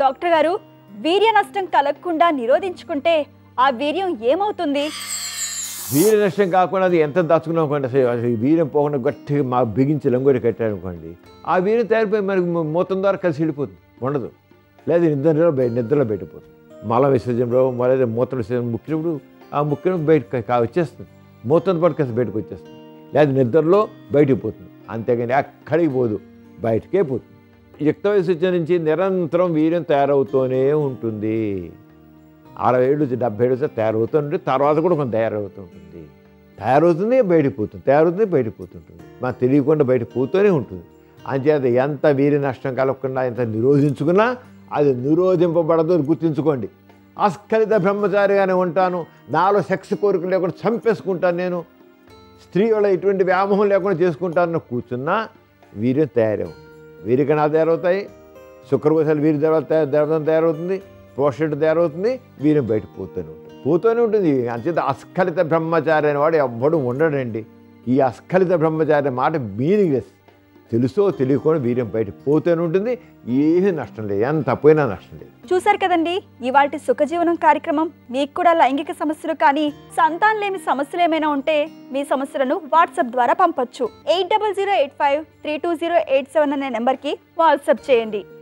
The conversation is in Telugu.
డాక్టర్ గారు వీర్య నష్టం కలగకుండా నిరోధించుకుంటే ఆ వీర్యం ఏమవుతుంది వీర్య నష్టం కాకుండా అది ఎంత దాచుకున్నాం అనుకోండి అసలు అసలు ఈ వీర్యం పోకుండా గట్టిగా మా బిగించి లంగోడి కట్టారనుకోండి ఆ వీర్యం తయారిపోయి మనకి మూతం ద్వారా కలిసి వెళ్ళిపోతుంది ఉండదు లేదా నిద్రలో బయట నిద్రలో బయటపోతుంది మల విసర్జనలో లేదా మూత్ర విసర్జన ముక్కినప్పుడు ఆ ముక్కిన బయట కా వచ్చేస్తుంది మూతంతో పాటు కలిసి బయటకు వచ్చేస్తుంది లేదా నిద్రలో బయటికి పోతుంది అంతేగాని అక్కడికి పోదు బయటకే పోతుంది యుక్త వయసు వచ్చే నుంచి నిరంతరం వీర్యం తయారవుతూనే ఉంటుంది అరవై ఏళ్ళు వచ్చి డెబ్బై ఏళ్ళు వచ్చి తయారవుతుంది తర్వాత కూడా కొంత తయారవుతూ ఉంటుంది తయారవుతుంది బయటికి పోతుంది తయారవుతుంది బయటికి పోతుంటుంది మాకు తెలియకుండా బయటకు పోతూనే ఉంటుంది అంచేత ఎంత వీరి నష్టం కలగకుండా ఎంత నిరోధించుకున్నా అది నిరోధింపబడదు అని గుర్తుంచుకోండి అస్ఖలిత బ్రహ్మచారిగానే ఉంటాను నాలో సెక్స్ కోరిక లేకుండా చంపేసుకుంటాను నేను స్త్రీ వల్ల ఎటువంటి వ్యామోహం లేకుండా చేసుకుంటాను కూర్చున్నా వీర్యం తయారవు వీరికణాలు తయారవుతాయి శుక్రకోశాలు వీరి తర్వాత దేవతం తయారవుతుంది ప్రోస్టేట్ తయారవుతుంది వీర్యం బయట పోతూనే ఉంటుంది పోతూనే ఉంటుంది అంచేత అస్ఖలిత బ్రహ్మచారి అనేవాడు ఎవ్వడు ఉండడండి ఈ అస్ఖలిత బ్రహ్మచారి మాట మీనింగ్లెస్ తెలుసో తెలియకుండా వీర్యం బయట పోతూనే ఉంటుంది ఏమీ నష్టం లేదు ఎంత పోయినా నష్టం లేదు చూశారు కదండి ఇవాటి సుఖజీవనం కార్యక్రమం మీకు కూడా లైంగిక సమస్యలు కానీ సంతానం లేని సమస్యలు ఏమైనా ఉంటే మీ సమస్యలను వాట్సాప్ ద్వారా పంపొచ్చు eight double zero eight five three two zero eight seven అనే నెంబర్కి వాట్సాప్ చేయండి